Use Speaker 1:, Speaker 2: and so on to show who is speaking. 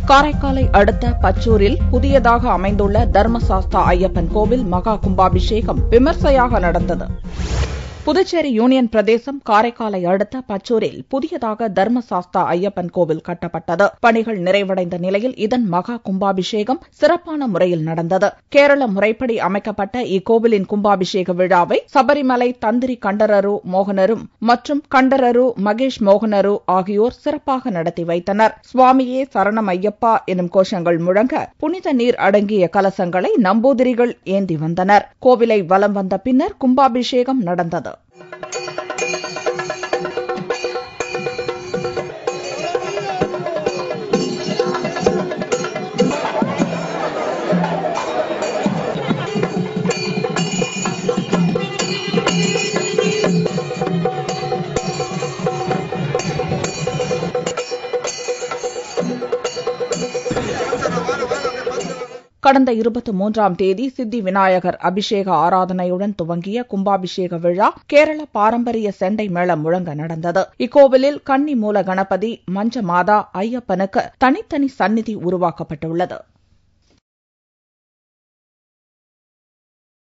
Speaker 1: காரைக்காலை அடுத்த பச்சூரில் புதியதாக அமைந்துள்ள தர்மசாஸ்தா ஐயப்பன் கோவில் மகா கும்பாபிஷேகம் விமர்சையாக நடந்தது புதுச்சேரி யூனியன் பிரதேசம் காரைக்காலை அடுத்த பச்சூரில் புதியதாக தர்மசாஸ்தா ஐயப்பன் கோவில் கட்டப்பட்டது பணிகள் நிறைவடைந்த நிலையில் இதன் மகா கும்பாபிஷேகம் சிறப்பான முறையில் நடந்தது கேரள முறைப்படி அமைக்கப்பட்ட இக்கோவிலின் கும்பாபிஷேக விழாவை சபரிமலை தந்திரி கண்டரரு மோகனரும் மற்றும் கண்டரரு மகேஷ் மோகனரு ஆகியோர் சிறப்பாக நடத்தி வைத்தனர் சுவாமியே சரணம் ஐயப்பா எனும் கோஷங்கள் முழங்க புனித நீர் அடங்கிய கலசங்களை நம்பூதிரிகள் ஏந்தி வந்தனர் கோவிலை வலம் வந்த பின்னர் கும்பாபிஷேகம் நடந்தது கடந்த இருபத்தி மூன்றாம் தேதி சித்தி விநாயகர் அபிஷேக ஆராதனையுடன் துவங்கிய கும்பாபிஷேக விழா கேரள பாரம்பரிய செண்டை மேளம் முழங்க நடந்தது இக்கோவிலில் கன்னி மூல கணபதி மஞ்ச மாதா ஐயப்பனுக்கு தனித்தனி சந்நிதி உருவாக்கப்பட்டுள்ளது